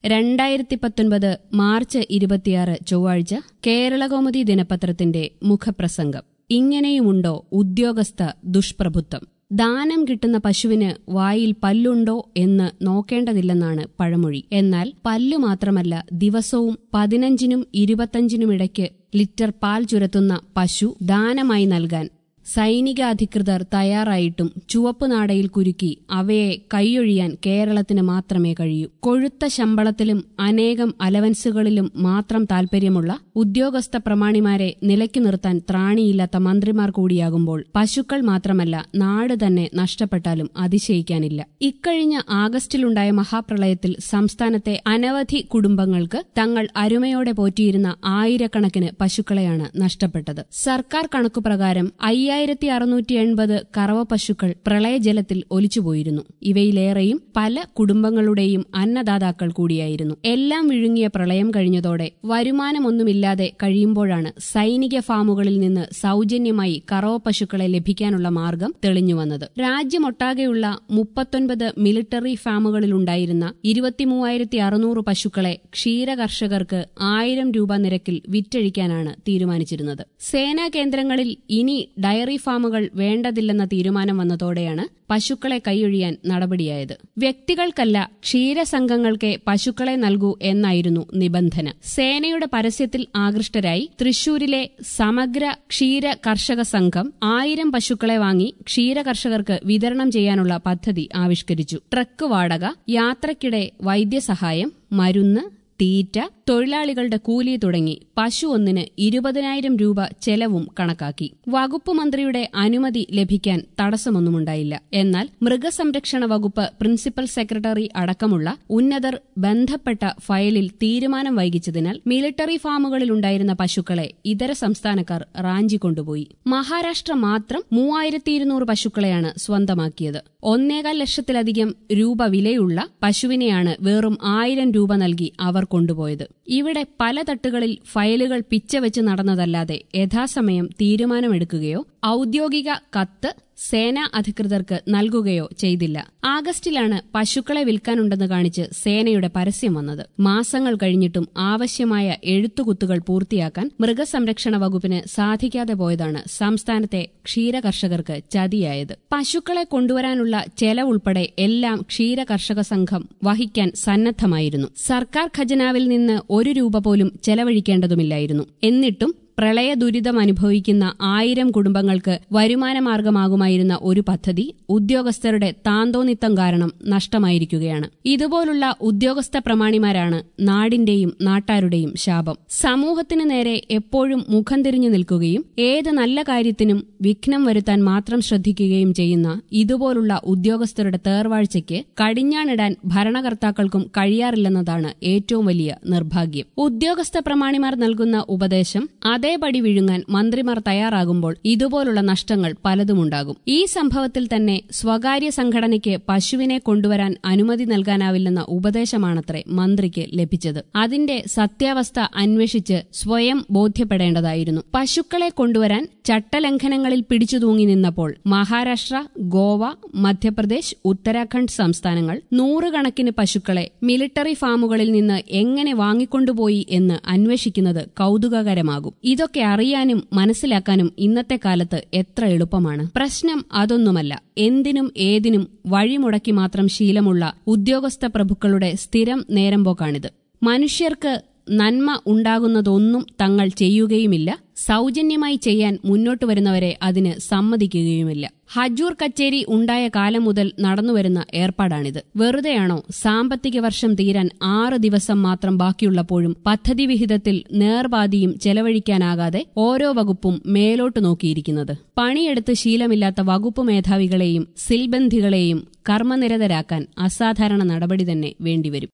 രണ്ടായിരത്തി പത്തൊൻപത് മാർച്ച് ഇരുപത്തിയാറ് ചൊവ്വാഴ്ച കേരളകൗമുദി ദിനപത്രത്തിന്റെ മുഖപ്രസംഗം ഇങ്ങനെയുമുണ്ടോ ഉദ്യോഗസ്ഥ ദുഷ്പ്രഭുത്വം ദാനം കിട്ടുന്ന പശുവിന് വായിൽ പല്ലുണ്ടോ എന്ന് നോക്കേണ്ടതില്ലെന്നാണ് പഴമൊഴി എന്നാൽ പല്ലു മാത്രമല്ല ദിവസവും പതിനഞ്ചിനും ഇരുപത്തഞ്ചിനുമിടയ്ക്ക് ലിറ്റർ പാൽ ചുരത്തുന്ന പശു ദാനമായി നൽകാൻ സൈനിക അധികൃതർ തയ്യാറായിട്ടും ചുവപ്പ് നാടയിൽ കുരുക്കി അവയെ കൈയൊഴിയാൻ കേരളത്തിന് മാത്രമേ കഴിയൂ കൊഴുത്ത ശമ്പളത്തിലും അനേകം അലവൻസുകളിലും മാത്രം താൽപര്യമുള്ള ഉദ്യോഗസ്ഥ പ്രമാണിമാരെ നിലയ്ക്കു നിർത്താൻ ത്രാണിയില്ലാത്ത മന്ത്രിമാർ കൂടിയാകുമ്പോൾ പശുക്കൾ മാത്രമല്ല നാട് തന്നെ നഷ്ടപ്പെട്ടാലും അതിശയിക്കാനില്ല ഇക്കഴിഞ്ഞ ആഗസ്റ്റിലുണ്ടായ മഹാപ്രളയത്തിൽ സംസ്ഥാനത്തെ അനവധി കുടുംബങ്ങൾക്ക് തങ്ങൾ അരുമയോടെ പോറ്റിയിരുന്ന ആയിരക്കണക്കിന് പശുക്കളെയാണ് നഷ്ടപ്പെട്ടത് സർക്കാർ കണക്കുപ്രകാരം അയ്യായിരത്തി അറുന്നൂറ്റി എൺപത് കറവ പശുക്കൾ പ്രളയജലത്തിൽ ഒലിച്ചുപോയിരുന്നു ഇവയിലേറെയും പല കുടുംബങ്ങളുടെയും അന്നദാതാക്കൾ കൂടിയായിരുന്നു എല്ലാം വിഴുങ്ങിയ പ്രളയം കഴിഞ്ഞതോടെ വരുമാനമൊന്നുമില്ലാതെ കഴിയുമ്പോഴാണ് സൈനിക ഫാമുകളിൽ നിന്ന് സൗജന്യമായി കറവ പശുക്കളെ ലഭിക്കാനുള്ള മാർഗം തെളിഞ്ഞുവന്നത് രാജ്യമൊട്ടാകെയുള്ള മുപ്പത്തൊൻപത് മിലിറ്ററി ഫാമുകളിലുണ്ടായിരുന്ന ഇരുപത്തിമൂവായിരത്തി അറുന്നൂറ് പശുക്കളെ ക്ഷീരകർഷകർക്ക് ആയിരം രൂപ നിരക്കിൽ വിറ്റഴിക്കാനാണ് തീരുമാനിച്ചിരുന്നത് സേനാ കേന്ദ്രങ്ങളിൽ ഇനി ഡയറി ഫാമുകൾ വേണ്ടതില്ലെന്ന തീരുമാനം വന്നതോടെയാണ് പശുക്കളെ കൈയൊഴിയാൻ നടപടിയായത് വ്യക്തികൾക്കല്ല ക്ഷീരസംഘങ്ങൾക്കേ പശുക്കളെ നൽകൂ എന്നായിരുന്നു നിബന്ധന സേനയുടെ പരസ്യത്തിൽ ആകൃഷ്ടരായി തൃശൂരിലെ സമഗ്ര ക്ഷീര കർഷക സംഘം ആയിരം പശുക്കളെ വാങ്ങി ക്ഷീരകർഷകർക്ക് വിതരണം ചെയ്യാനുള്ള പദ്ധതി ആവിഷ്കരിച്ചു ട്രക്ക് വാടക യാത്രക്കിടെ വൈദ്യസഹായം മരുന്ന് തീറ്റ തൊഴിലാളികളുടെ കൂലി തുടങ്ങി പശു ഒന്നിന് ഇരുപതിനായിരം രൂപ ചെലവും കണക്കാക്കി വകുപ്പ് മന്ത്രിയുടെ അനുമതി ലഭിക്കാൻ തടസ്സമൊന്നുമുണ്ടായില്ല എന്നാൽ മൃഗസംരക്ഷണ വകുപ്പ് പ്രിൻസിപ്പൽ സെക്രട്ടറി അടക്കമുള്ള ഉന്നതർ ബന്ധപ്പെട്ട ഫയലിൽ തീരുമാനം വൈകിച്ചതിനാൽ മിലിറ്ററി ഫാമുകളിലുണ്ടായിരുന്ന പശുക്കളെ ഇതര സംസ്ഥാനക്കാർ റാഞ്ചി കൊണ്ടുപോയി മഹാരാഷ്ട്ര മാത്രം മൂവായിരത്തി ഇരുന്നൂറ് പശുക്കളെയാണ് സ്വന്തമാക്കിയത് ഒന്നേകാൽ ലക്ഷത്തിലധികം രൂപ വിലയുള്ള പശുവിനെയാണ് വെറും ആയിരം രൂപ നൽകി അവർ കൊണ്ടുപോയത് ഇവിടെ പല തട്ടുകളിൽ ഫയലുകൾ പിച്ചവെച്ച് നടന്നതല്ലാതെ യഥാസമയം തീരുമാനമെടുക്കുകയോ ഔദ്യോഗിക കത്ത് സേനാ അധികൃതർക്ക് നൽകുകയോ ചെയ്തില്ല ആഗസ്റ്റിലാണ് പശുക്കളെ വിൽക്കാനുണ്ടെന്ന് കാണിച്ച് സേനയുടെ പരസ്യം വന്നത് മാസങ്ങൾ കഴിഞ്ഞിട്ടും ആവശ്യമായ എഴുത്തുകുത്തുകൾ പൂർത്തിയാക്കാൻ മൃഗസംരക്ഷണ വകുപ്പിന് സാധിക്കാതെ പോയതാണ് സംസ്ഥാനത്തെ ക്ഷീരകർഷകർക്ക് ചതിയായത് പശുക്കളെ കൊണ്ടുവരാനുള്ള ചെലവുൾപ്പെടെ എല്ലാം ക്ഷീരകർഷക സംഘം വഹിക്കാൻ സന്നദ്ധമായിരുന്നു സർക്കാർ ഖജനാവിൽ നിന്ന് ഒരു രൂപ പോലും ചെലവഴിക്കേണ്ടതുമില്ലായിരുന്നു എന്നിട്ടും പ്രളയ ദുരിതം അനുഭവിക്കുന്ന ആയിരം കുടുംബങ്ങൾക്ക് വരുമാനമാർഗമാകുമായിരുന്ന ഒരു പദ്ധതി ഉദ്യോഗസ്ഥരുടെ താന്തോന്നിത്തം കാരണം നഷ്ടമായിരിക്കുകയാണ് ഇതുപോലുള്ള ഉദ്യോഗസ്ഥ പ്രമാണിമാരാണ് നാടിന്റെയും നാട്ടാരുടെയും ശാപം സമൂഹത്തിനു നേരെ എപ്പോഴും മുഖം തിരിഞ്ഞു നിൽക്കുകയും ഏത് നല്ല കാര്യത്തിനും വിഘ്നം വരുത്താൻ മാത്രം ശ്രദ്ധിക്കുകയും ചെയ്യുന്ന ഇതുപോലുള്ള ഉദ്യോഗസ്ഥരുടെ തേർവാഴ്ചയ്ക്ക് കടിഞ്ഞാണിടാൻ ഭരണകർത്താക്കൾക്കും കഴിയാറില്ലെന്നതാണ് ഏറ്റവും വലിയ നിർഭാഗ്യം ഉദ്യോഗസ്ഥ പ്രമാണിമാർ നൽകുന്ന ഉപദേശം അതേപടി വിഴുങ്ങാൻ മന്ത്രിമാർ തയ്യാറാകുമ്പോൾ ഇതുപോലുള്ള നഷ്ടങ്ങൾ പലതുമുണ്ടാകും ഈ സംഭവത്തിൽ തന്നെ സ്വകാര്യ സംഘടനയ്ക്ക് പശുവിനെ കൊണ്ടുവരാൻ അനുമതി നൽകാനാവില്ലെന്ന ഉപദേശമാണത്രേ മന്ത്രിക്ക് ലഭിച്ചത് അതിന്റെ സത്യാവസ്ഥ അന്വേഷിച്ച് സ്വയം ബോധ്യപ്പെടേണ്ടതായിരുന്നു പശുക്കളെ കൊണ്ടുവരാൻ ചട്ടലംഘനങ്ങളിൽ പിടിച്ചു തൂങ്ങി നിന്നപ്പോൾ മഹാരാഷ്ട്ര ഗോവ മധ്യപ്രദേശ് ഉത്തരാഖണ്ഡ് സംസ്ഥാനങ്ങൾ നൂറുകണക്കിന് പശുക്കളെ മിലിറ്ററി ഫാമുകളിൽ നിന്ന് എങ്ങനെ വാങ്ങിക്കൊണ്ടുപോയി എന്ന് അന്വേഷിക്കുന്നത് കൗതുകകരമാകും ഇതൊക്കെ അറിയാനും മനസ്സിലാക്കാനും ഇന്നത്തെ കാലത്ത് എത്ര എളുപ്പമാണ് പ്രശ്നം അതൊന്നുമല്ല എന്തിനും ഏതിനും വഴിമുടക്കി മാത്രം ശീലമുള്ള ഉദ്യോഗസ്ഥ പ്രഭുക്കളുടെ സ്ഥിരം നേരമ്പോക്കാണിത് മനുഷ്യർക്ക് നന്മ ഉണ്ടാകുന്നതൊന്നും തങ്ങൾ ചെയ്യുകയുമില്ല സൗജന്യമായി ചെയ്യാൻ മുന്നോട്ടു വരുന്നവരെ അതിന് സമ്മതിക്കുകയുമില്ല ഹജൂർ കച്ചേരി ഉണ്ടായ കാലം മുതൽ നടന്നുവരുന്ന ഏർപ്പാടാണിത് വെറുതെയാണോ സാമ്പത്തിക വർഷം തീരാൻ ആറ് ദിവസം മാത്രം ബാക്കിയുള്ളപ്പോഴും പദ്ധതി വിഹിതത്തിൽ നേർപാതിയും ചെലവഴിക്കാനാകാതെ ഓരോ വകുപ്പും മേലോട്ട് നോക്കിയിരിക്കുന്നത് പണിയെടുത്ത് ശീലമില്ലാത്ത വകുപ്പ് മേധാവികളെയും സിൽബന്ധികളെയും കർമ്മനിരതരാക്കാൻ അസാധാരണ നടപടി തന്നെ വേണ്ടിവരും